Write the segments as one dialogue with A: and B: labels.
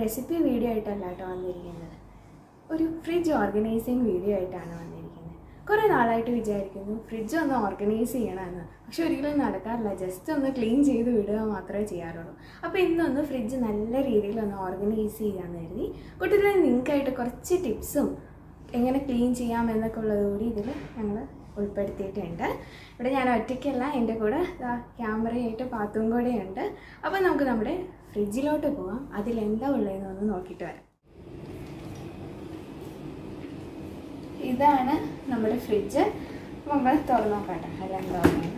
A: Recipe video ആയിട്ടല്ല കേട്ടോ വന്നിരിക്കുന്നത് ഒരു ഫ്രിഡ്ജ് ഓർഗനൈസിങ് വീഡിയോ ആയിട്ടാണ് വന്നിരിക്കുന്നത് കുറേ നാളായിട്ട് വിചാരിക്കുന്നു ഫ്രിഡ്ജ് ഒന്ന് ഓർഗനൈസ് ചെയ്യണമെന്ന് പക്ഷെ ഒരിക്കലും നടക്കാറില്ല ജസ്റ്റ് ഒന്ന് ക്ലീൻ ചെയ്ത് വിടുക മാത്രമേ ചെയ്യാറുള്ളൂ അപ്പോൾ ഇന്നൊന്ന് ഫ്രിഡ്ജ് നല്ല രീതിയിൽ ഒന്ന് ഓർഗനൈസ് ചെയ്യാമെന്ന് കരുതി കുട്ടികളെ നിങ്ങൾക്കായിട്ട് കുറച്ച് ടിപ്സും എങ്ങനെ ക്ലീൻ ചെയ്യാം എന്നൊക്കെ ഉള്ളതുകൂടി ഇതിൽ ഞങ്ങൾ ഉൾപ്പെടുത്തിയിട്ടുണ്ട് ഇവിടെ ഞാൻ ഒറ്റയ്ക്കല്ല എൻ്റെ കൂടെ ദാ ക്യാമറയായിട്ട് പാത്തും കൂടെ ഉണ്ട് അപ്പോൾ നമുക്ക് നമ്മുടെ ഫ്രിഡ്ജിലോട്ട് പോവാം അതിലെന്താ ഉള്ളതെന്ന് ഒന്ന് നോക്കിയിട്ട് വരാം ഇതാണ് നമ്മുടെ ഫ്രിഡ്ജ് നമ്മൾ തുറന്നു നോക്കട്ടെ അതിലെന്താ ഉള്ളത്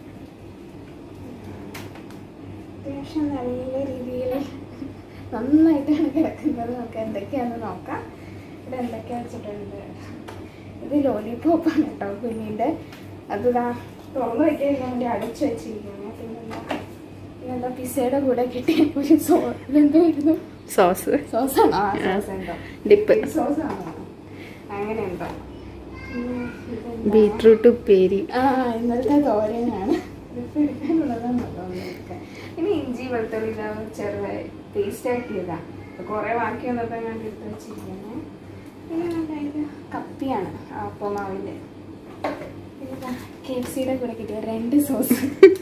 A: അത്യാവശ്യം നല്ല രീതിയിൽ നന്നായിട്ടാണ് കിടക്കുന്നത് നമുക്ക് എന്തൊക്കെയാണെന്ന് നോക്കാം ഇവിടെ എന്തൊക്കെയാ വെച്ചിട്ടുണ്ട് ഇത് ലോലിപോപ്പാണ് കേട്ടോ കുഞ്ഞിൻ്റെ അത് ദാ തുറന്നു വയ്ക്കാൻ വേണ്ടി അടച്ചു വെച്ചിരിക്കുന്നു പിന്നെന്താ പിന്നെന്താ പിസയുടെ കൂടെ കിട്ടിയ ഒരു സോ ഇതെന്തായിരുന്നു
B: സോസ്
A: സോസാണോ ആ സോസ് എന്തോ
B: ഡിപ്പ്
A: സോസാണോ അങ്ങനെ എന്തോ പിന്നെ ഇതെന്താ?
B: ബീട്രൂട്ട് ഉപ്പേരി
A: ആ ഇന്നലത്തെ തോരനാണ് ഇതിപ്പോൾ എടുക്കാനുള്ളതാണ് തോന്നുന്നത് ഇനി ഇഞ്ചി വെളുത്തുള്ളി ഇതാ ചെറുതായി പേസ്റ്റ് ആക്കിയതാ കുറേ ബാക്കി വന്നപ്പോൾ ഞാൻ എടുത്ത് വെച്ചിരിക്കുന്നത് പിന്നെ നന്നായിട്ട് കപ്പിയാണ് അപ്പം മാവിൻ്റെ പിന്നെ കെ എഫ് സിയുടെ കൂടെ കിട്ടിയ രണ്ട് സോസ്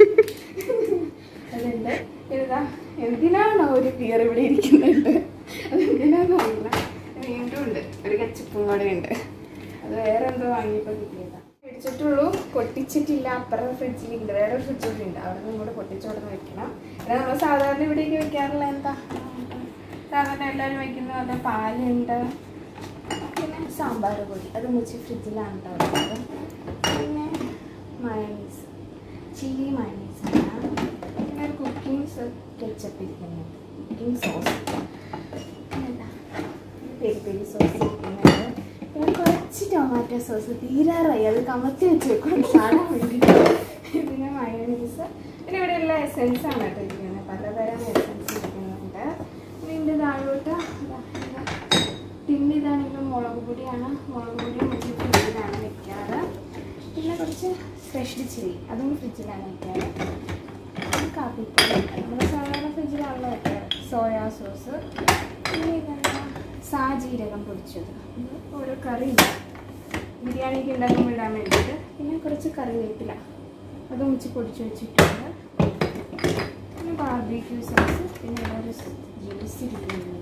A: അതുണ്ട് ഇതാ എന്തിനാണോ ഒരു പിയർ ഇവിടെ ഇരിക്കുന്നുണ്ട് അതെന്തിനാന്ന് അറിയില്ല വീണ്ടും ഉണ്ട് ഒരു കച്ചിപ്പും കൂടെ ഉണ്ട് അത് വേറെ എന്തോ വാങ്ങിയപ്പോൾ കിട്ടിയതാ മേടിച്ചിട്ടുള്ളൂ പൊട്ടിച്ചിട്ടില്ല അപ്പുറം ഫ്രിഡ്ജിലുണ്ട് വേറെ ഒരു ഫ്രിഡ്ജിലുണ്ട് അവിടെ നിന്നും കൂടെ പൊട്ടിച്ചോടന്ന് വെക്കണം പിന്നെ നമ്മൾ സാധാരണ ഇവിടേക്ക് വെക്കാറില്ല എന്താ സാധാരണ എല്ലാവരും വയ്ക്കുന്ന പോലെ പാലുണ്ട് പിന്നെ സാമ്പാർ പൊടി അത് മുച്ചി ഫ്രിഡ്ജിലാണ് കേട്ടോ ഉള്ളത് പിന്നെ മയണീസ് ചില്ലി മയണീസ് ആണ് പിന്നെ ഒരു കുക്കിംഗ് കെച്ചപ്പ് ഇരിക്കുന്നുണ്ട് കുക്കിംഗ് സോസ് പിന്നെന്താ പെരി പെരി സോസ് ഇരിക്കുന്നുണ്ട് പിന്നെ കുറച്ച് ടൊമാറ്റോ സോസ് തീരാറായി അത് കമത്തി വെച്ച് വെക്കും കാണാൻ വേണ്ടിയിട്ട് പിന്നെ മയോണീസ് പിന്നെ ഇവിടെ ഉള്ള എസെൻസ് ആണ് കേട്ടോ ഇരിക്കുന്നത് പലതരം എസെൻസ് ഇരിക്കുന്നുണ്ട് പിന്നെ ഇതിൻ്റെ താഴോട്ട് പിന്നെ ഇതാണെങ്കിലും മുളക് പൊടിയാണ് മുളക് പൊടി മുഴുവൻ ഫ്രിഡ്ജിലാണ് വെക്കാറ് പിന്നെ കുറച്ച് ഫ്രഷ് ചില്ലി അതും ഫ്രിഡ്ജിലാണ് വെക്കാറ് പിന്നെ കാപ്പിപ്പൊടി നമ്മൾ സാധാരണ ഫ്രിഡ്ജിലാണല്ലോ വെക്കാറ് സോയാ സോസ് പിന്നെ ഇതെന്താ സാജീരകം പൊടിച്ചത് ഇത് ഓരോ കറി ബിരിയാണിക്ക് ഉണ്ടാക്കുമ്പോൾ ഇടാൻ വേണ്ടിയിട്ട് പിന്നെ കുറച്ച് കറിവേപ്പില അതും വെച്ച് പൊടിച്ച് വെച്ചിട്ടുണ്ട് പിന്നെ ബാർബിക്യൂ സോസ് പിന്നെ ഇവിടെ ഒരു ജ്യൂസ് ഇരിക്കുന്നുണ്ട്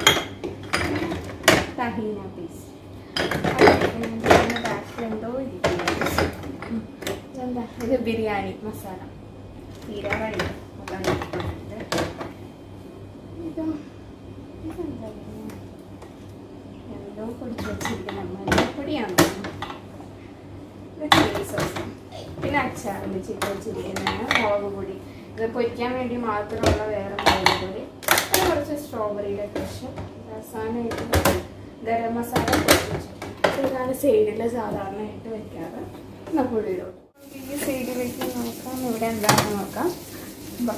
A: തഹീന പീസ് ബാക്കിലെന്തോ ഇരിക്കുന്നുണ്ട് ഉം. ഇതെന്താ ഇത് ബിരിയാണി മസാല തീരാറായി അതാണ് ഇരിക്കുന്നത്. ഇതും ഇതെന്താ ഇത്? എന്തോ പൊടിച്ച് വെച്ചിരിക്കുന്ന മഞ്ഞപ്പൊടിയാണോ ഇത് ചില്ലി സോസ് പിന്നെ അച്ചാറിൽ ചിക്കൻ വെച്ചിരിക്കുന്നതാണ് മുളക് പൊടി ഇത് പൊരിക്കാൻ വേണ്ടി മാത്രമുള്ള വേറെ മുളക് പൊടി പിന്നെ കുറച്ച് സ്ട്രോബെറിയുടെ ക്രഷ് അവസാനമായിട്ട് ഗരം മസാല പൊടിച്ച് വെച്ചിട്ടുണ്ട് ഇതാണ് സൈഡിൽ സാധാരണയായിട്ട് വെക്കാറ് എന്നാ പൊടിയിലോട്ട് ഈ സൈഡിലേക്ക് നോക്കാം ഇവിടെ എന്താണെന്ന് നോക്കാം ബാ.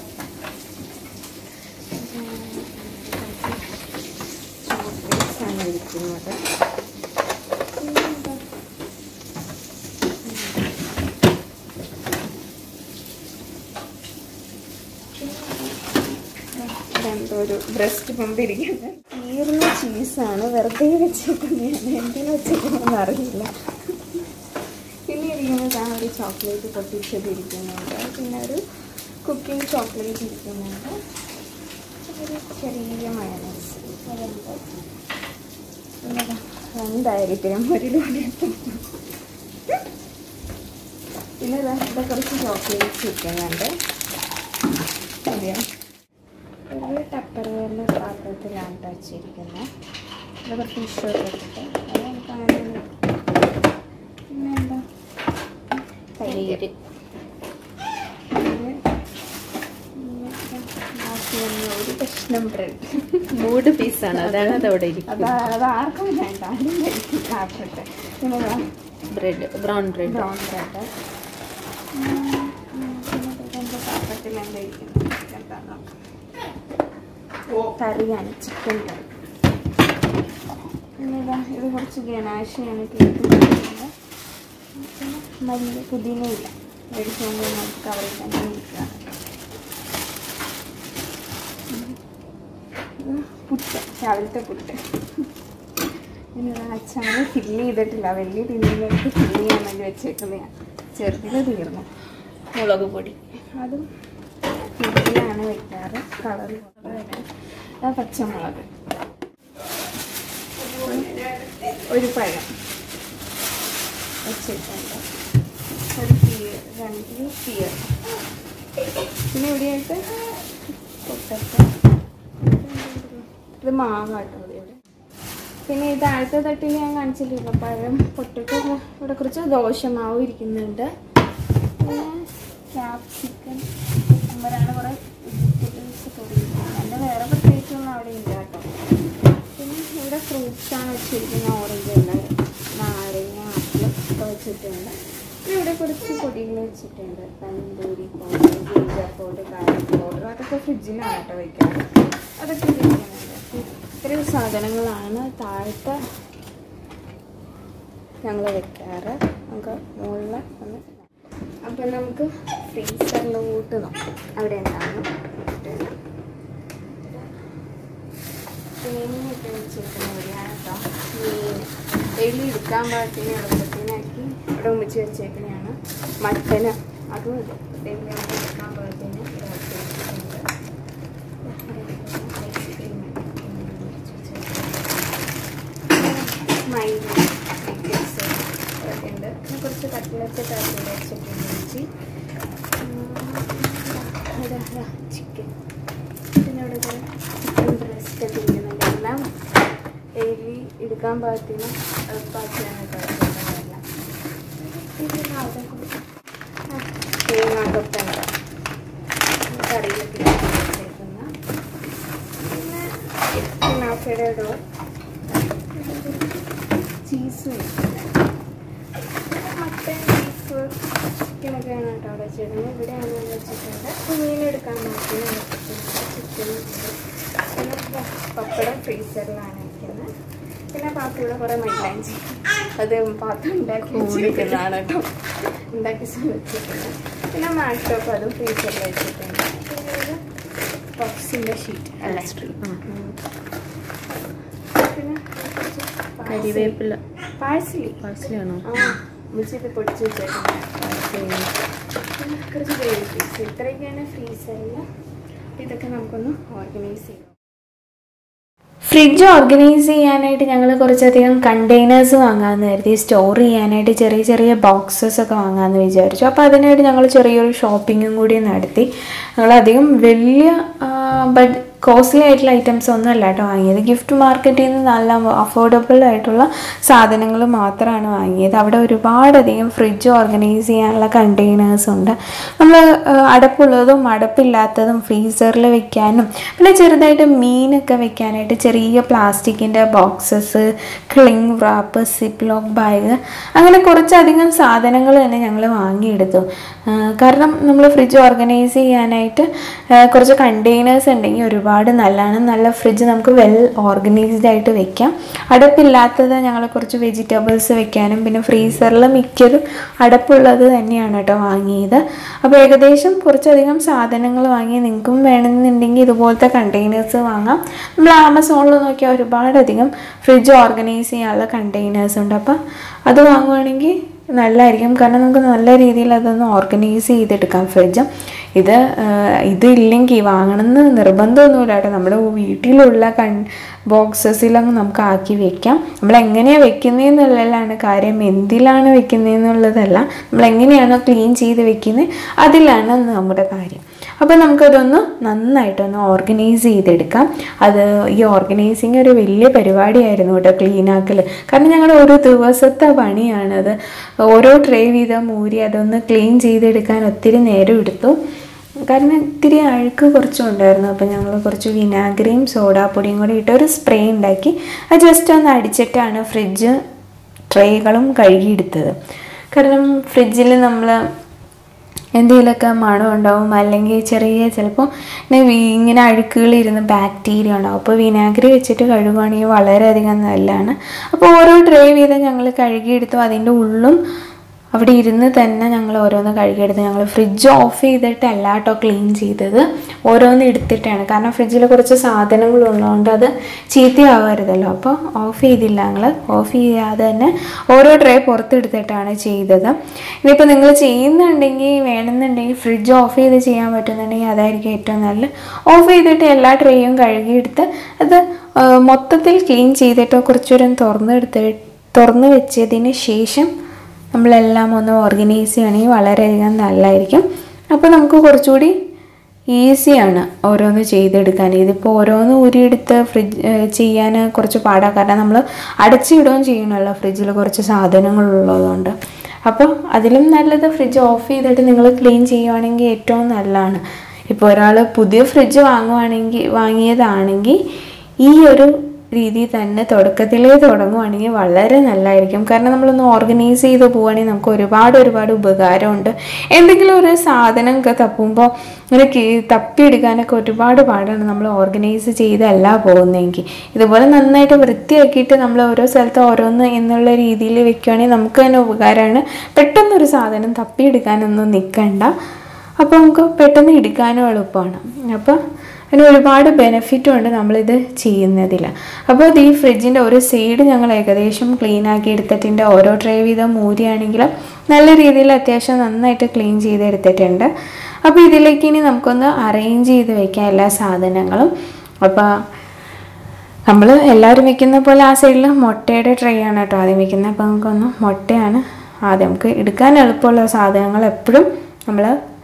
A: ചോക്ലേറ്റ്സ് ആണ് ഇരിക്കുന്നത് പിന്നെന്താ? ഇതെന്തോ ഒരു ബ്രസ്റ്റ് പമ്പ് ഇരിക്കുന്നത് തീർന്ന ചീസാണ് വെറുതെ വെച്ചേക്കുന്നതാണ് എന്തിനു വെച്ചേക്കുന്നതെന്ന് അറിയില്ല പിന്നെ ഇരിക്കുന്നത് ആ ഒരു ചോക്ലേറ്റ് പൊട്ടിച്ചത് ഇരിക്കുന്നുണ്ട് പിന്നെ ഒരു കുക്കിംഗ് ചോക്ലേറ്റ് ഇരിക്കുന്നുണ്ട് ഒരു ചെറിയ മയണൈസ് അതുണ്ട് പിന്നെ ദാ രണ്ടായിരിക്കും ഒരു ലോടി പിന്നെ ദാ ഇവിടെ കുറച്ച് ചോക്ലേറ്റ്സ് ഇരിക്കുന്നുണ്ട് അതെയോ ഒരു ടപ്പർ വെയറിൻ്റെ പാത്രത്തിലാണ് ട്ടോ വെച്ചിരിക്കുന്നത് ഇത് കുറച്ച് ഇഷ്ടമൊക്കെ ഇട്ടിട്ട് അത് നമുക്ക് അങ്ങനെ ഒന്ന് പിന്നെ എന്താ തൈര് പിന്നെ പിന്നെ ബാക്കി വന്ന ഒരു കഷ്ണം ബ്രെഡ്
B: മൂഡ് പീസാണ് അതാണ് അത് അവിടെ
A: അത്
B: ഇരിക്കുന്നത്
A: അത് ആർക്കും വേണ്ട ആരും കഴിക്കില്ല ആക്കട്ടെ പിന്നെ ദാ
B: bread brown bread
A: brown bread പിന്നെ പാത്രത്തിൽ എന്താ ഇരിക്കുന്നത് എന്താ നോക്കാം കറിയാണ് ചിക്കൻ കറി പിന്നെ ഇതാ ഇത് കുറച്ച് ഗനാശയാണ് കേക്ക് പിന്നെ മല്ലി പുതിനയില്ല മേടിച്ചുകൊണ്ട് നമുക്ക് കവറിൽ തന്നെ ഇരിക്കുകയാണ് പുട്ട് രാവിലത്തെ പുട്ട് പിന്നെ അച്ചാറ് ഫില്ല് ചെയ്തിട്ടില്ല വലിയ ടിന്നിലേക്ക് ഫില്ല് ചെയ്യാൻ വേണ്ടി വെച്ചേക്കുന്നതാണ് ചെറുതിൽ തീർന്നു മുളക് പൊടി അതും ഫില്ലിലാണ് വെക്കാറ് കളർ ആ പച്ചമുളക് ഒരു പഴം വെച്ചിട്ടുണ്ട് ഒരു തീയ രണ്ട് തീയ പിന്നെ ഇവിടെയായിട്ട് പൊട്ടൊക്കെ ഇത് മാവാട്ടോ ഇവിടെ പിന്നെ ഈ താഴത്തെ തട്ടിൽ ഞാൻ കാണിച്ചിട്ടില്ല പഴം പൊട്ടൊക്കെ ഇവിടെ കുറച്ച് ദോശമാവ് ഇരിക്കുന്നുണ്ട് പിന്നെ ക്യാപ്സിക്കൻ കുക്കുമ്പറാണ് കുറേ വെജിറ്റബിൾസ് തുടങ്ങിയിരിക്കുന്നത് അതിൻ്റെ വേറെ പ്രത്യേകിച്ചൊന്നും അവിടെ ഇല്ല കേട്ടോ പിന്നെ ഇവിടെ ഫ്രൂട്ട്സാണ് വെച്ചിരിക്കുന്നത് ഓറഞ്ച് ഉണ്ട് നാരങ്ങ ആപ്പിൾ ഒക്കെ വെച്ചിട്ടുണ്ട് പിന്നെ ഇവിടെ കുറച്ച് പൊടികൾ വെച്ചിട്ടുണ്ട് tandoori powder ginger powder garlic powder അതൊക്കെ ഫ്രിഡ്ജിലാണ് കേട്ടോ വയ്ക്കാറ് അതൊക്കെ ഇരിക്കുന്നുണ്ട് ഇത്രയും സാധനങ്ങളാണ് താഴത്തെ ഞങ്ങൾ വെക്കാറ് നമുക്ക് മുകളിൽ ഒന്ന് അപ്പം നമുക്ക് ഫ്രീസറിലോട്ട് നോക്കാം അവിടെ എന്താണ് ഇട്ടിട്ട് മീനൊക്കെ വെച്ചിരിക്കുന്ന ഇവിടെയാണ് കേട്ടോ മീൻ ഡെയിലി എടുക്കാൻ പാകത്തിന് എളുപ്പത്തിനാക്കി ഇവിടെ ഒന്നിച്ച് വെച്ചേക്കുന്നതാണ് മട്ടന് അതും അതെ ഡെയിലി നമുക്ക് എടുക്കാൻ പാകത്തിന് ഇവിടെ വെച്ച് വെച്ചിട്ടുണ്ട് മൈദ ഐറ്റംസ് ഒക്കെ ഉണ്ട് പിന്നെ കുറച്ച് കട്ട്ലറ്റ് കറി വെച്ചിട്ടുണ്ട് ഇഞ്ചി ചിക്കൻ പിന്നെ ഇവിടെ കുറേ ചിക്കൻ ബ്രസ്റ്റ് ഒക്കെ ഇരിക്കുന്നുണ്ട് എല്ലാം ഡെയിലി എടുക്കാൻ പാകത്തിന് എളുപ്പമാക്കിയാണ് കഴിക്കുന്നതെല്ലാം പിന്നെ അവിടെ കുറച്ച് തേങ്ങാക്കൊത്തുണ്ട് കറിയിലൊക്കെ വെച്ചേക്കുന്ന പിന്നെ പിന്നാക്കയുടെ ഇടോ ചീസ് മട്ടൻ ബീഫ് ചിക്കനൊക്കെയാണ് കേട്ടോ അവിടെ വെച്ചിരുന്നത് ഇവിടെയാണ് വെച്ചിട്ടുണ്ട് മീൻ എടുക്കാൻ മാത്രമേ വെച്ചിട്ടുണ്ട് ചിക്കനും പിന്നെ പ- പപ്പടം ഫ്രീസറിലാണ് വെക്കുന്നത് പിന്നെ പാത്തൂടെ കുറേ മൈലാഞ്ചി അത് പാത്രം ഉണ്ടാക്കി വെച്ചിരിക്കുന്നതാണ് കേട്ടോ ഉണ്ടാക്കി വെച്ചിട്ടുണ്ട് പിന്നെ മാഷോപ്പ് അതും ഫ്രീസറിൽ വെച്ചിട്ടുണ്ട് പിന്നെ ഇത് പഫ്സിൻ്റെ ഷീറ്റ് അല്ലേ ഉം. പിന്നെ കുറച്ച് parsley.
B: കരിവേപ്പില
A: പാഴ്സലി
B: പാഴ്സലാണോ
A: ആ മുച്ചിട്ട് പൊടിച്ച് വെച്ചേക്കുന്നത് പിന്നെ കുറച്ച് ഗ്രേവി പീസ് ഇത്രയൊക്കെയാണ് ഫ്രീസറിൽ ഇതൊക്കെ നമുക്കൊന്ന് ഓർഗനൈസ് ചെയ്യാം
C: ഫ്രിഡ്ജ് ഓർഗനൈസ് ചെയ്യാനായിട്ട് ഞങ്ങൾ കുറച്ചധികം കണ്ടെയ്നേഴ്സ് വാങ്ങാമെന്ന് കരുതി സ്റ്റോർ ചെയ്യാനായിട്ട് ചെറിയ ചെറിയ ബോക്സസ് ഒക്കെ വാങ്ങാമെന്ന് വിചാരിച്ചു അപ്പോൾ അതിനായിട്ട് ഞങ്ങൾ ചെറിയൊരു ഷോപ്പിങ്ങും കൂടി നടത്തി ഞങ്ങളധികം വലിയ ബട്ട് കോസ്റ്റ്ലി ആയിട്ടുള്ള ഐറ്റംസ് ഒന്നും അല്ല കേട്ടോ വാങ്ങിയത് ഗിഫ്റ്റ് മാർക്കറ്റിൽ നിന്ന് നല്ല അഫോർഡബിൾ ആയിട്ടുള്ള സാധനങ്ങൾ മാത്രമാണ് വാങ്ങിയത് അവിടെ ഒരുപാടധികം ഫ്രിഡ്ജ് ഓർഗനൈസ് ചെയ്യാനുള്ള കണ്ടെയ്നേഴ്സ് ഉണ്ട് നമ്മൾ അടപ്പുള്ളതും അടപ്പില്ലാത്തതും ഫ്രീസറിൽ വെക്കാനും പിന്നെ ചെറുതായിട്ട് മീനൊക്കെ വെക്കാനായിട്ട് ചെറിയ പ്ലാസ്റ്റിക്കിൻ്റെ boxes cling wrap zip lock bag അങ്ങനെ കുറച്ചധികം സാധനങ്ങൾ തന്നെ ഞങ്ങൾ വാങ്ങിയെടുത്തു ആ, കാരണം നമ്മൾ ഫ്രിഡ്ജ് ഓർഗനൈസ് ചെയ്യാനായിട്ട് ആ, കുറച്ച് കണ്ടെയ്നേഴ്സ് ഉണ്ടെങ്കിൽ ഒരുപാട് നല്ലതാണ് നല്ല ഫ്രിഡ്ജ് നമുക്ക് വെൽ ഓർഗനൈസ്ഡ് ആയിട്ട് വെക്കാം അടപ്പില്ലാത്തത് ഞങ്ങൾ കുറച്ച് വെജിറ്റബിൾസ് വെക്കാനും പിന്നെ ഫ്രീസറിൽ മിക്കതും അടപ്പുള്ളത് തന്നെയാണ് കേട്ടോ വാങ്ങിയത് അപ്പോൾ ഏകദേശം കുറച്ചധികം സാധനങ്ങൾ വാങ്ങി നിങ്ങൾക്കും വേണമെന്നുണ്ടെങ്കിൽ ഇതുപോലത്തെ കണ്ടെയ്നേഴ്സ് വാങ്ങാം നമ്മൾ ആമസോണിൽ നോക്കിയാൽ ഒരുപാടധികം ഫ്രിഡ്ജ് ഓർഗനൈസ് ചെയ്യാനുള്ള കണ്ടെയ്നേഴ്സ് ഉണ്ട് അപ്പോൾ അത് വാങ്ങുവാണെങ്കിൽ നല്ലതായിരിക്കും കാരണം നമുക്ക് നല്ല രീതിയിൽ അതൊന്ന് ഓർഗനൈസ് ചെയ്തെടുക്കാം ഫ്രിഡ്ജ് ഇത് ആഹ്, ഇതില്ലെങ്കിൽ വാങ്ങണമെന്ന് നിർബന്ധമൊന്നുമില്ല കേട്ടോ നമ്മുടെ വീട്ടിലുള്ള കൺ ബോക്സസിലങ്ങ് നമുക്ക് ആക്കി വെക്കാം നമ്മൾ എങ്ങനെയാണ് വെക്കുന്നതെന്നുള്ളതാണ് കാര്യം എന്തിലാണ് വെക്കുന്നതെന്നുള്ളതല്ല നമ്മൾ എങ്ങനെയാണോ ക്ലീൻ ചെയ്ത് വെക്കുന്നത് അതിലാണ് നമ്മുടെ കാര്യം അപ്പോൾ നമുക്കതൊന്ന് നന്നായിട്ടൊന്ന് ഓർഗനൈസ് ചെയ്തെടുക്കാം അത് ഈ ഓർഗനൈസിങ് ഒരു വലിയ പരിപാടിയായിരുന്നു കേട്ടോ ക്ലീൻ ആക്കൽ കാരണം ഞങ്ങളുടെ ഒരു ദിവസത്തെ പണിയാണത് ഓരോ ട്രേ വീതം ഊരി അതൊന്ന് ക്ലീൻ ചെയ്തെടുക്കാൻ ഒത്തിരി നേരം എടുത്തു കാരണം ഇത്തിരി അഴുക്ക് കുറച്ചും ഉണ്ടായിരുന്നു അപ്പോൾ ഞങ്ങൾ കുറച്ച് വിനാഗിരിയും സോഡാപ്പൊടിയും കൂടി ഇട്ട് ഒരു സ്പ്രേ ഉണ്ടാക്കി അത് ജസ്റ്റ് ഒന്ന് അടിച്ചിട്ടാണ് ഫ്രിഡ്ജ് ട്രേകളും കഴുകിയെടുത്തത് കാരണം ഫ്രിഡ്ജിൽ നമ്മൾ എന്തെങ്കിലുമൊക്കെ മണം ഉണ്ടാവും അല്ലെങ്കിൽ ചെറിയ ചിലപ്പോൾ ഇങ്ങനെ വീ- ഇങ്ങനെ അഴുക്കുകൾ ഇരുന്ന് ബാക്ടീരിയ ഉണ്ടാവും അപ്പോൾ വിനാഗിരി വെച്ചിട്ട് കഴുകുകയാണെങ്കിൽ വളരെയധികം നല്ലതാണ് അപ്പോൾ ഓരോ ട്രേ വീതം ഞങ്ങൾ കഴുകിയെടുത്തു അതിൻ്റെ ഉള്ളും അവിടെ ഇരുന്ന് തന്നെ ഞങ്ങൾ ഓരോന്ന് കഴുകിയെടുത്ത് ഞങ്ങൾ ഫ്രിഡ്ജ് ഓഫ് ചെയ്തിട്ടല്ല കേട്ടോ ക്ലീൻ ചെയ്തത് ഓരോന്ന് എടുത്തിട്ടാണ് കാരണം ഫ്രിഡ്ജിൽ കുറച്ച് സാധനങ്ങളുള്ളതുകൊണ്ട് അത് ചീത്തയാവരുതല്ലോ അപ്പോൾ ഓഫ് ചെയ്തില്ല ഞങ്ങൾ ഓഫ് ചെയ്യാതെ തന്നെ ഓരോ ട്രേ പുറത്തെടുത്തിട്ടാണ് ചെയ്തത് ഇനിയിപ്പോൾ നിങ്ങൾ ചെയ്യുന്നുണ്ടെങ്കിൽ വേണമെന്നുണ്ടെങ്കിൽ ഫ്രിഡ്ജ് ഓഫ് ചെയ്ത് ചെയ്യാൻ പറ്റുന്നുണ്ടെങ്കിൽ അതായിരിക്കും ഏറ്റവും നല്ലത് ഓഫ് ചെയ്തിട്ട് എല്ലാ ട്രേയും കഴുകിയെടുത്ത് അത് ആ, മൊത്തത്തിൽ ക്ലീൻ ചെയ്തിട്ട് കുറച്ചുകൂരം തുറന്നെടുത്ത് തുറന്ന് വെച്ചതിന് ശേഷം നമ്മളെല്ലാം ഒന്ന് ഓർഗനൈസ് ചെയ്യണമെങ്കിൽ വളരെയധികം നല്ലതായിരിക്കും അപ്പോൾ നമുക്ക് കുറച്ചുകൂടി ഈസിയാണ് ഓരോന്ന് ചെയ്തെടുക്കാൻ ഇതിപ്പോൾ ഓരോന്ന് ഊരിയെടുത്ത് ഫ്രിഡ്ജ് ചെയ്യാൻ കുറച്ച് പാടാണ് കാരണം നമ്മൾ അടച്ചിടുകയും ചെയ്യണമല്ലോ ഫ്രിഡ്ജിൽ കുറച്ച് സാധനങ്ങളുള്ളതുകൊണ്ട് അപ്പോൾ അതിലും നല്ലത് ഫ്രിഡ്ജ് ഓഫ് ചെയ്തിട്ട് നിങ്ങൾ ക്ലീൻ ചെയ്യുവാണെങ്കിൽ ഏറ്റവും നല്ലതാണ് ഇപ്പോൾ ഒരാൾ പുതിയ ഫ്രിഡ്ജ് വാങ്ങുവാണെങ്കിൽ വാങ്ങിയതാണെങ്കിൽ ഈ ഒരു രീതിയിൽ തന്നെ തുടക്കത്തിലേ തുടങ്ങുവാണെങ്കിൽ വളരെ നല്ലതായിരിക്കും കാരണം നമ്മളൊന്ന് ഓർഗനൈസ് ചെയ്ത് പോവുകയാണെങ്കിൽ നമുക്ക് ഒരുപാട് ഒരുപാട് ഉപകാരമുണ്ട് എന്തെങ്കിലും ഒരു സാധനം ഒക്കെ തപ്പുമ്പോൾ ഇങ്ങനെ കീ- തപ്പിയെടുക്കാനൊക്കെ ഒരുപാട് പാടാണ് നമ്മൾ ഓർഗനൈസ് ചെയ്തല്ല പോകുന്നതെങ്കിൽ ഇതുപോലെ നന്നായിട്ട് വൃത്തിയാക്കിയിട്ട് നമ്മൾ ഓരോ സ്ഥലത്ത് ഓരോന്ന് എന്നുള്ള രീതിയിൽ വെക്കുകയാണെങ്കിൽ നമുക്ക് തന്നെ ഉപകാരമാണ് പെട്ടെന്നൊരു സാധനം തപ്പിയെടുക്കാനൊന്നും നിൽക്കണ്ട അപ്പോൾ നമുക്ക് പെട്ടെന്ന് എടുക്കാനും എളുപ്പമാണ് അപ്പോൾ അതിന് ഒരുപാട് ബെനിഫിറ്റും ഉണ്ട് നമ്മളിത് ചെയ്യുന്നതിൽ അപ്പോൾ ഇത് ഈ ഫ്രിഡ്ജിൻ്റെ ഒരു സൈഡ് ഞങ്ങൾ ഏകദേശം ക്ലീൻ ആക്കി എടുത്തിട്ടുണ്ട് ഓരോ ട്രേ വീതം മൂരിയാണെങ്കിലും നല്ല രീതിയിൽ അത്യാവശ്യം നന്നായിട്ട് ക്ലീൻ ചെയ്തെടുത്തിട്ടുണ്ട് അപ്പോൾ ഇതിലേക്ക് ഇനി നമുക്കൊന്ന് അറേഞ്ച് ചെയ്ത് വെക്കാം എല്ലാ സാധനങ്ങളും അപ്പോൾ നമ്മൾ എല്ലാവരും വെക്കുന്ന പോലെ ആ സൈഡിൽ മുട്ടയുടെ ട്രേ ആണ് കേട്ടോ ആദ്യം വെക്കുന്നത് അപ്പോൾ നമുക്കൊന്ന് മുട്ടയാണ് ആദ്യം നമുക്ക് എടുക്കാൻ എളുപ്പമുള്ള സാധനങ്ങൾ എപ്പോഴും നമ്മൾ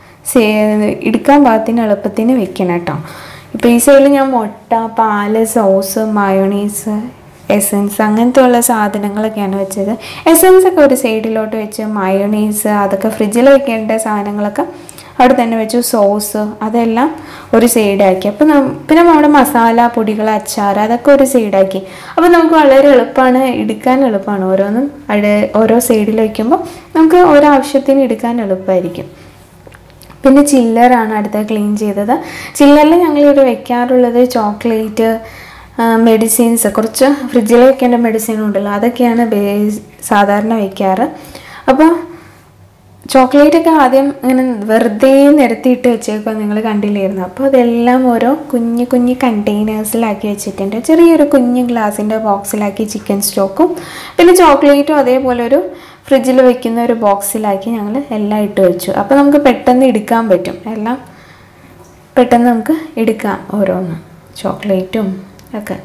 C: എടുക്കാൻ പാകത്തിന് എളുപ്പത്തിന് വെക്കണം കേട്ടോ ഇപ്പോൾ ഈ സൈഡിൽ ഞാൻ മുട്ട പാല് സോസ് മയോണീസ് എസൻസ് അങ്ങനത്തെ ഉള്ള സാധനങ്ങളൊക്കെയാണ് വെച്ചത് എസൻസ് ഒക്കെ ഒരു സൈഡിലോട്ട് വെച്ച് മയോണീസ് അതൊക്കെ ഫ്രിഡ്ജിൽ വെക്കേണ്ട സാധനങ്ങളൊക്കെ അവിടെ തന്നെ വെച്ചു സോസ് അതെല്ലാം ഒരു സൈഡാക്കി അപ്പോൾ പിന്നെ നമ്മുടെ മസാല പൊടികൾ അച്ചാർ അതൊക്കെ ഒരു സൈഡാക്കി അപ്പോൾ നമുക്ക് വളരെ എളുപ്പമാണ് എടുക്കാൻ എളുപ്പമാണ് ഓരോന്നും അവിടെ ഓരോ സൈഡിൽ വയ്ക്കുമ്പോൾ നമുക്ക് ഓരോ ആവശ്യത്തിന് എടുക്കാൻ എളുപ്പമായിരിക്കും പിന്നെ ചില്ലറാണ് അടുത്ത ക്ലീൻ ചെയ്തത് ചില്ലറിൽ ഞങ്ങളിവിടെ വെക്കാറുള്ളത് ചോക്ലേറ്റ് മെഡിസിൻസ് കുറച്ച് ഫ്രിഡ്ജിൽ വെക്കേണ്ട മെഡിസിൻ ഉണ്ടല്ലോ അതൊക്കെയാണ് ബേസ് സാധാരണ വെക്കാറ് അപ്പോൾ ചോക്ലേറ്റ് ഒക്കെ ആദ്യം ഇങ്ങനെ വെറുതെ നിരത്തിയിട്ട് വെച്ചേക്കുക നിങ്ങൾ കണ്ടില്ലായിരുന്നു അപ്പോൾ അതെല്ലാം ഓരോ കുഞ്ഞു കുഞ്ഞു കണ്ടെയ്നേഴ്സിലാക്കി വെച്ചിട്ടുണ്ട് ചെറിയൊരു കുഞ്ഞു ഗ്ലാസിൻ്റെ ബോക്സിലാക്കി ചിക്കൻ സ്റ്റോക്കും പിന്നെ ചോക്ലേറ്റും അതേപോലെ ഒരു ഫ്രിഡ്ജിൽ വെക്കുന്ന ഒരു ബോക്സിലാക്കി ഞങ്ങൾ എല്ലാം ഇട്ട് വെച്ചു അപ്പോൾ നമുക്ക് പെട്ടെന്ന് എടുക്കാൻ പറ്റും എല്ലാം പെട്ടെന്ന് നമുക്ക് എടുക്കാം ഓരോന്ന് ചോക്ലേറ്റും ഒക്കെ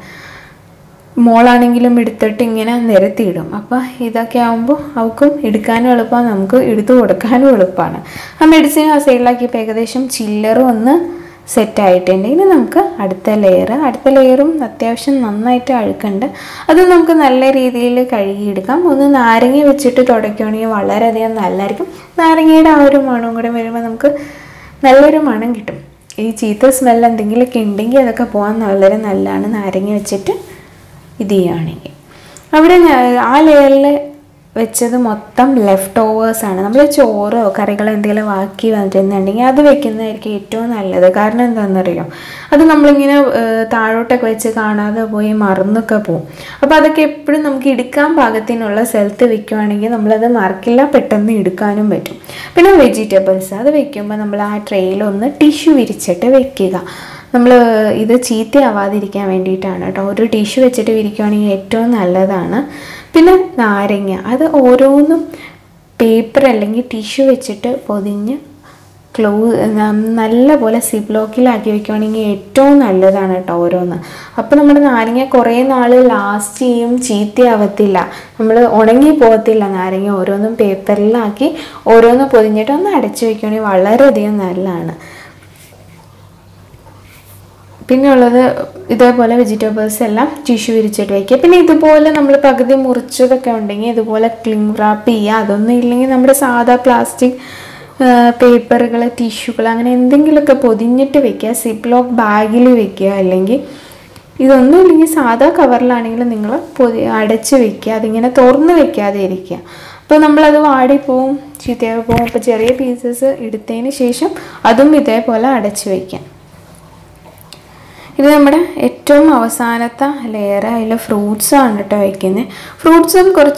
C: മോളാണെങ്കിലും എടുത്തിട്ട് ഇങ്ങനെ നിരത്തിയിടും അപ്പോൾ ഇതൊക്കെ ആകുമ്പോൾ അവൾക്കും എടുക്കാനും എളുപ്പമാണ് നമുക്ക് എടുത്തു കൊടുക്കാനും എളുപ്പമാണ് ആ മെഡിസിൻ ആ സൈഡിലാക്കിയപ്പോൾ ഏകദേശം ചില്ലറും ഒന്ന് സെറ്റ് ആയിട്ടുണ്ട് ഇനി നമുക്ക് അടുത്ത ലെയർ അടുത്ത ലെയറും അത്യാവശ്യം നന്നായിട്ട് അഴുക്കുണ്ട് അത് നമുക്ക് നല്ല രീതിയിൽ കഴുകിയെടുക്കാം ഒന്ന് നാരങ്ങ വെച്ചിട്ട് തുടയ്ക്കുകയാണെങ്കിൽ വളരെയധികം നല്ലതായിരിക്കും നാരങ്ങയുടെ ആ ഒരു മണവും കൂടെ വരുമ്പോൾ നമുക്ക് നല്ലൊരു മണം കിട്ടും ഈ ചീത്ത സ്മെൽ എന്തെങ്കിലുമൊക്കെ ഉണ്ടെങ്കിൽ അതൊക്കെ പോകാൻ വളരെ നല്ലതാണ് നാരങ്ങ വെച്ചിട്ട് ഇത് ചെയ്യുകയാണെങ്കിൽ അവിടെ ഞാൻ- ആ ലെയറിൽ വെച്ചത് മൊത്തം ലെഫ്റ്റ് ഓവേഴ്സാണ് നമ്മൾ ചോറോ കറികളോ എന്തെങ്കിലും ബാക്കി വന്നിട്ടുണ്ടെങ്കിൽ അത് വെക്കുന്നതായിരിക്കും ഏറ്റവും നല്ലത് കാരണം എന്താണെന്നറിയോ അത് നമ്മളിങ്ങനെ ഏഹ്, താഴോട്ടൊക്കെ വെച്ച് കാണാതെ പോയി മറന്നൊക്കെ പോകും അപ്പോൾ അതൊക്കെ എപ്പോഴും നമുക്ക് എടുക്കാൻ പാകത്തിനുള്ള സ്ഥലത്ത് വെക്കുവാണെങ്കിൽ നമ്മളത് മറക്കില്ല പെട്ടെന്ന് എടുക്കാനും പറ്റും പിന്നെ വെജിറ്റബിൾസ് അത് വെക്കുമ്പോൾ നമ്മൾ ആ ട്രെയിലൊന്ന് ടിഷ്യൂ വിരിച്ചിട്ട് വെക്കുക നമ്മൾ ഇത് ചീത്തയാവാതിരിക്കാൻ വേണ്ടിയിട്ടാണ് കേട്ടോ ഒരു ടിഷ്യൂ വെച്ചിട്ട് വിരിക്കുകയാണെങ്കിൽ ഏറ്റവും നല്ലതാണ് പിന്നെ നാരങ്ങ അത് ഓരോന്നും പേപ്പർ അല്ലെങ്കിൽ ടിഷ്യൂ വെച്ചിട്ട് പൊതിഞ്ഞ് ക്ലോ നല്ല പോലെ സിബ്ലോക്കിലാക്കി വെക്കുകയാണെങ്കിൽ ഏറ്റവും നല്ലതാണ് കേട്ടോ ഓരോന്ന് അപ്പോൾ നമ്മുടെ നാരങ്ങ കുറേ നാൾ ലാസ്റ്റ് ചെയ്യും ചീത്തയാവത്തില്ല നമ്മൾ ഉണങ്ങി പോകത്തില്ല നാരങ്ങ ഓരോന്നും പേപ്പറിലാക്കി ഓരോന്ന് പൊതിഞ്ഞിട്ട് ഒന്ന് അടച്ചു വെക്കുകയാണെങ്കിൽ വളരെയധികം നല്ലതാണ് പിന്നെ ഉള്ളത് ഇതേപോലെ വെജിറ്റബിൾസ് എല്ലാം ടിഷ്യൂ വിരിച്ചിട്ട് വയ്ക്കുക പിന്നെ ഇതുപോലെ നമ്മൾ പകുതി മുറിച്ചതൊക്കെ ഉണ്ടെങ്കിൽ ഇതുപോലെ ക്ലിങ് റാപ്പ് ചെയ്യുക അതൊന്നും ഇല്ലെങ്കിൽ നമ്മുടെ സാധാ പ്ലാസ്റ്റിക് പേപ്പറുകൾ ടിഷ്യൂകൾ അങ്ങനെ എന്തെങ്കിലുമൊക്കെ പൊതിഞ്ഞിട്ട് വെക്കുക സിപ്ലോക്ക് ബാഗിൽ വെക്കുക അല്ലെങ്കിൽ ഇതൊന്നും ഇല്ലെങ്കിൽ സാധാ കവറിലാണെങ്കിലും നിങ്ങൾ പൊതി അടച്ച് വെക്കുക അതിങ്ങനെ തുറന്ന് വെക്കാതെ ഇരിക്കുക അപ്പോൾ നമ്മളത് വാടിപ്പോവും ചീത്തയായി പോവും അപ്പോൾ ചെറിയ പീസസ് എടുത്തതിന് ശേഷം അതും ഇതേപോലെ അടച്ച് വയ്ക്കാം ഇത് നമ്മുടെ ഏറ്റവും അവസാനത്തെ ലെയർ അതിൽ ഫ്രൂട്ട്സ് ആണ് കേട്ടോ വയ്ക്കുന്നത് ഫ്രൂട്ട്സും കുറച്ച്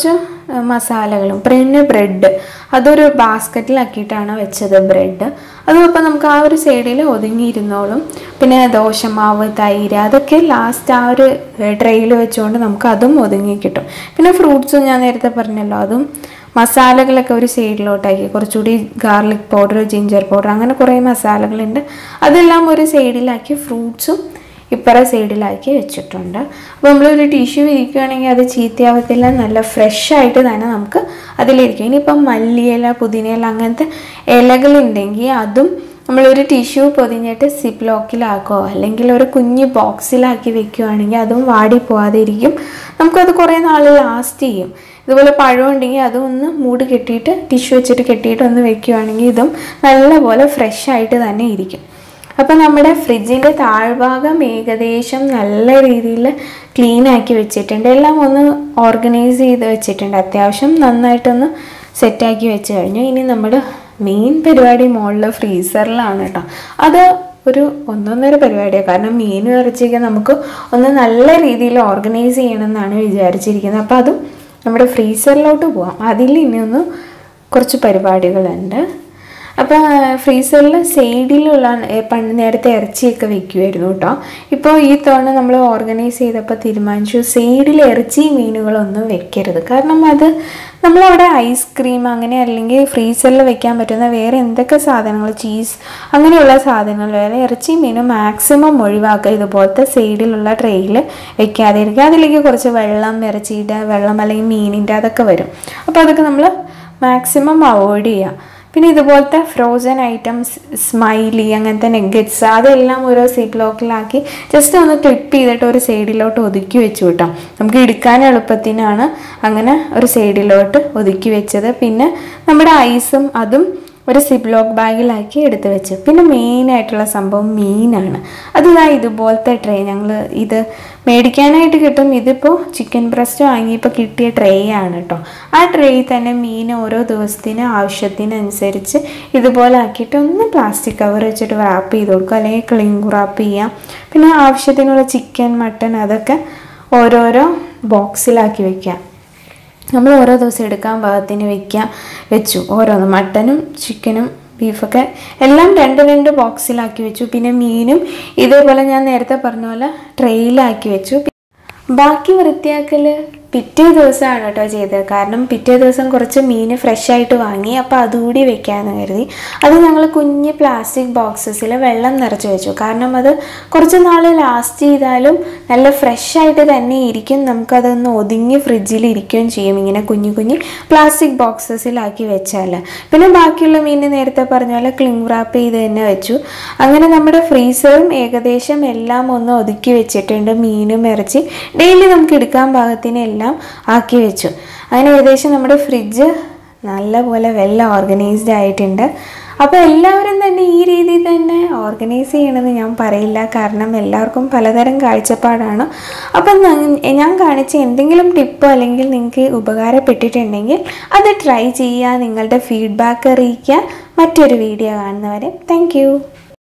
C: ആ, മസാലകളും പിന്നെ ബ്രെഡ് അതൊരു ബാസ്ക്കറ്റിലാക്കിയിട്ടാണ് വെച്ചത് ബ്രെഡ് അതും അപ്പം നമുക്ക് ആ ഒരു സൈഡിൽ ഒതുങ്ങിയിരുന്നോളും പിന്നെ ദോശമാവ് തൈര് അതൊക്കെ ലാസ്റ്റ് ആ ഒരു ട്രെയിൽ വെച്ചുകൊണ്ട് നമുക്ക് അതും ഒതുങ്ങി കിട്ടും പിന്നെ ഫ്രൂട്ട്സും ഞാൻ നേരത്തെ പറഞ്ഞല്ലോ അതും മസാലകളൊക്കെ ഒരു സൈഡിലോട്ടാക്കി കുറച്ചുകൂടി ഗാർലിക് പൗഡർ ജിഞ്ചർ പൗഡർ അങ്ങനെ കുറേ മസാലകളുണ്ട് അതെല്ലാം ഒരു സൈഡിലാക്കി ഫ്രൂട്ട്സും ഇപ്പറ സൈഡിലാക്കി വെച്ചിട്ടുണ്ട് അപ്പോൾ നമ്മളൊരു ടിഷ്യൂ വിരിക്കുകയാണെങ്കിൽ അത് ചീത്തയാവത്തില്ല നല്ല ഫ്രഷ് ആയിട്ട് തന്നെ നമുക്ക് അതിലിരിക്കും ഇനിയിപ്പം മല്ലിയില പുതിനയില അങ്ങനത്തെ ഇലകളുണ്ടെങ്കിൽ അതും നമ്മളൊരു ടിഷ്യൂ പൊതിഞ്ഞിട്ട് സിപ്പ് ലോക്കിലാക്കോ അല്ലെങ്കിൽ ഒരു കുഞ്ഞ് ബോക്സിലാക്കി വെക്കുകയാണെങ്കിൽ അതും വാടി പോവാതെ ഇരിക്കും നമുക്കത് കുറേ നാൾ ലാസ്റ്റ് ചെയ്യും ഇതുപോലെ പഴം ഉണ്ടെങ്കിൽ അതും ഒന്ന് മൂട് കെട്ടിയിട്ട് ടിഷ്യൂ വെച്ചിട്ട് കെട്ടിയിട്ട് ഒന്ന് വെക്കുകയാണെങ്കിൽ ഇതും നല്ലപോലെ ഫ്രഷ് ആയിട്ട് തന്നെ ഇരിക്കും അപ്പം നമ്മുടെ ഫ്രിഡ്ജിൻ്റെ താഴ്ഭാഗം ഏകദേശം നല്ല രീതിയിൽ ക്ലീൻ ആക്കി വെച്ചിട്ടുണ്ട് എല്ലാം ഒന്ന് ഓർഗനൈസ് ചെയ്ത് വെച്ചിട്ടുണ്ട് അത്യാവശ്യം നന്നായിട്ടൊന്ന് സെറ്റാക്കി വെച്ച് കഴിഞ്ഞു ഇനി നമ്മുടെ മെയിൻ പരിപാടി മുകളിൽ ഫ്രീസറിലാണ് കേട്ടോ അത് ഒരു ഒന്നൊന്നര പരിപാടിയാണ് കാരണം മീനും ഇറച്ചിയൊക്കെ നമുക്ക് ഒന്ന് നല്ല രീതിയിൽ ഓർഗനൈസ് ചെയ്യണമെന്നാണ് വിചാരിച്ചിരിക്കുന്നത് അപ്പോൾ അതും നമ്മുടെ ഫ്രീസറിലോട്ട് പോവാം അതിൽ ഇനി ഒന്ന് കുറച്ച് പരിപാടികളുണ്ട് അപ്പോൾ ഫ്രീസറിൽ സൈഡിലുള്ള ഏ, പണ്ട് നേരത്തെ ഇറച്ചിയൊക്കെ വെക്കുമായിരുന്നു കേട്ടോ ഇപ്പോൾ ഈ തവണ നമ്മൾ ഓർഗനൈസ് ചെയ്തപ്പോൾ തീരുമാനിച്ചു സൈഡിൽ ഇറച്ചി മീനുകളൊന്നും വെക്കരുത് കാരണം അത് നമ്മളവിടെ ഐസ്ക്രീം അങ്ങനെ അല്ലെങ്കിൽ ഫ്രീസറിൽ വെക്കാൻ പറ്റുന്ന വേറെ എന്തൊക്കെ സാധനങ്ങൾ ചീസ് അങ്ങനെയുള്ള സാധനങ്ങൾ വേറെ ഇറച്ചി മീനും മാക്സിമം ഒഴിവാക്കുക ഇതുപോലത്തെ സൈഡിലുള്ള ട്രെയിൽ വെക്കാതെ ഇരിക്കുക അതിലേക്ക് കുറച്ച് വെള്ളം ഇറച്ചിയുടെ വെള്ളം അല്ലെങ്കിൽ മീനിൻ്റെ അതൊക്കെ വരും അപ്പോൾ അതൊക്കെ നമ്മൾ മാക്സിമം അവോയ്ഡ് ചെയ്യുക പിന്നെ ഇതുപോലത്തെ ഫ്രോസൺ ഐറ്റംസ് സ്മൈലി അങ്ങനത്തെ നെഗറ്റ്സ് അതെല്ലാം ഓരോ സിപ്പ് ലോക്കിലാക്കി ജസ്റ്റ് ഒന്ന് ക്ലിപ്പ് ചെയ്തിട്ട് ഒരു സൈഡിലോട്ട് ഒതുക്കി വെച്ചു കേട്ടോ നമുക്ക് എടുക്കാൻ എളുപ്പത്തിനാണ് അങ്ങനെ ഒരു സൈഡിലോട്ട് ഒതുക്കി വെച്ചത് പിന്നെ നമ്മുടെ ഐസും അതും ഒരു സിപ്ലോക്ക് ബാഗിലാക്കി എടുത്ത് വെച്ച് പിന്നെ മെയിനായിട്ടുള്ള സംഭവം മീനാണ് അത് ഇതാ ഇതുപോലത്തെ ട്രേ ഞങ്ങൾ ഇത് മേടിക്കാനായിട്ട് കിട്ടും ഇതിപ്പോൾ ചിക്കൻ ബ്രസ്റ്റ് വാങ്ങിയപ്പോൾ കിട്ടിയ ട്രേ ആണ് കേട്ടോ ആ ട്രേയിൽ തന്നെ മീൻ ഓരോ ദിവസത്തിന് ആവശ്യത്തിനനുസരിച്ച് ഇതുപോലെ ആക്കിയിട്ട് ഒന്ന് പ്ലാസ്റ്റിക് കവർ വെച്ചിട്ട് റാപ്പ് ചെയ്ത് കൊടുക്കുക അല്ലെങ്കിൽ ക്ലിങ് റാപ്പ് ചെയ്യാം പിന്നെ ആവശ്യത്തിനുള്ള ചിക്കൻ മട്ടൺ അതൊക്കെ ഓരോരോ ബോക്സിലാക്കി വെക്കാം നമ്മൾ ഓരോ ദിവസം എടുക്കാൻ പാകത്തിന് വെക്കാം വെച്ചു ഓരോന്ന് മട്ടനും ചിക്കനും ബീഫൊക്കെ എല്ലാം രണ്ട് രണ്ട് ബോക്സിലാക്കി വെച്ചു പിന്നെ മീനും ഇതേപോലെ ഞാൻ നേരത്തെ പറഞ്ഞ പോലെ ട്രെയിലാക്കി വെച്ചു ബാക്കി വൃത്തിയാക്കൽ പിറ്റേ ദിവസമാണ് കേട്ടോ ചെയ്തത് കാരണം പിറ്റേ ദിവസം കുറച്ച് മീൻ ഫ്രഷ് ആയിട്ട് വാങ്ങി അപ്പോൾ അതുകൂടി വെക്കാമെന്ന് കരുതി അത് ഞങ്ങൾ കുഞ്ഞ് പ്ലാസ്റ്റിക് ബോക്സസിൽ വെള്ളം നിറച്ച് വെച്ചു കാരണം അത് കുറച്ച് നാൾ ലാസ്റ്റ് ചെയ്താലും നല്ല ഫ്രഷ് ആയിട്ട് തന്നെ ഇരിക്കും നമുക്കതൊന്ന് ഒതുങ്ങി ഫ്രിഡ്ജിൽ ഇരിക്കുകയും ചെയ്യും ഇങ്ങനെ കുഞ്ഞു കുഞ്ഞ് പ്ലാസ്റ്റിക് ബോക്സസിലാക്കി വെച്ചാൽ പിന്നെ ബാക്കിയുള്ള മീൻ നേരത്തെ പറഞ്ഞ പോലെ ക്ലിങ് റാപ്പ് ചെയ്ത് തന്നെ വെച്ചു അങ്ങനെ നമ്മുടെ ഫ്രീസറും ഏകദേശം എല്ലാം ഒന്ന് ഒതുക്കി വെച്ചിട്ടുണ്ട് മീനും ഇറച്ചി ഡെയിലി നമുക്ക് എടുക്കാൻ പാകത്തിന് എല്ലാം ആക്കി വെച്ചു അങ്ങനെ ഏകദേശം നമ്മുടെ ഫ്രിഡ്ജ് നല്ലപോലെ വെൽ ഓർഗനൈസ്ഡ് ആയിട്ടുണ്ട് അപ്പോൾ എല്ലാവരും തന്നെ ഈ രീതിയിൽ തന്നെ ഓർഗനൈസ് ചെയ്യണമെന്ന് ഞാൻ പറയില്ല കാരണം എല്ലാവർക്കും പലതരം കാഴ്ചപ്പാടാണ് അപ്പം ന- ഞാൻ കാണിച്ച എന്തെങ്കിലും ടിപ്പോ അല്ലെങ്കിൽ നിങ്ങൾക്ക് ഉപകാരപ്പെട്ടിട്ടുണ്ടെങ്കിൽ അത് ട്രൈ ചെയ്യുക നിങ്ങളുടെ ഫീഡ്ബാക്ക് അറിയിക്കുക മറ്റൊരു വീഡിയോ കാണുന്നവരെ താങ്ക്